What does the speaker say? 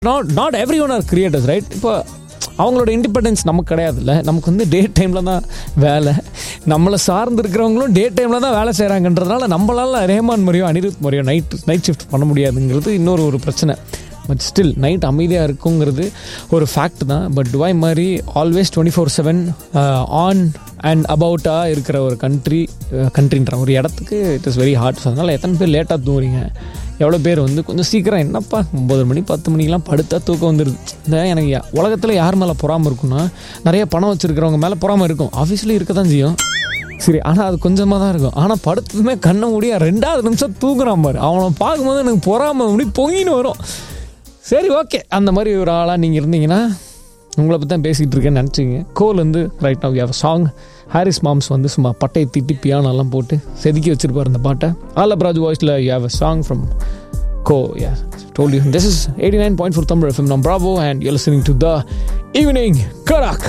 not not every one are creators right இப்போ அவங்களோட independence நமக்கு கிடையாதுல்ல நமக்கு வந்து டே டைமில் தான் வேலை நம்மளை சார்ந்து இருக்கிறவங்களும் டே டைமில் தான் வேலை செய்கிறாங்கன்றதுனால நம்மளால ரேமான் மாதிரியோ அனிருத் மாதிரியோ நைட் நைட் ஷிஃப்ட் பண்ண முடியாதுங்கிறது இன்னொரு ஒரு பிரச்சனை பட் ஸ்டில் நைட் அமைதியாக இருக்குங்கிறது ஒரு ஃபேக்ட் தான் பட் துபாய் மாதிரி always twenty four seven on and அபவுட்டாக இருக்கிற ஒரு கண்ட்ரி கண்ட்ரின்ற ஒரு இடத்துக்கு it is very hard so அதனால் எத்தனை பேர் லேட்டாக தூங்குறீங்க எவ்வளோ பேர் வந்து கொஞ்சம் சீக்கிரம் என்னப்பா ஒம்பது மணி பத்து மணிக்கெலாம் படுத்தா தூக்கம் வந்துடுது இந்த எனக்கு யா- உலகத்தில் யார் மேலே பொறாமல் இருக்குன்னா நிறைய பணம் வச்சுருக்கிறவங்க மேலே பொறாமல் இருக்கும் ஆஃபீஸ்லேயும் இருக்க தான் செய்யும் சரி ஆனால் அது கொஞ்சமாக தான் இருக்கும் ஆனால் படுத்ததுமே கண்ணை மூடியா ரெண்டாவது நிமிஷம் தூங்குறான் பாரு அவனை பார்க்கும்போது எனக்கு பொறாம முடி பொங்கின்னு வரும் சரி ஓகே அந்த மாதிரி ஒரு ஆளாக நீங்கள் இருந்தீங்கன்னா உங்களை பற்றி தான் பேசிகிட்டு இருக்கேன்னு நினச்சிங்க கோல் வந்து right now you song Harris மாம்ஸ் வந்து சும்மா பட்டையை திட்டி பியானோலாம் போட்டு செதுக்கி வச்சிருப்பார் இந்த பாட்டை ஆலப்ராஜ் வாய்ஸில் you have a song from கோ யா told you this is 89.4 Tamil FM நான் Bravo and you're listening to the evening Karak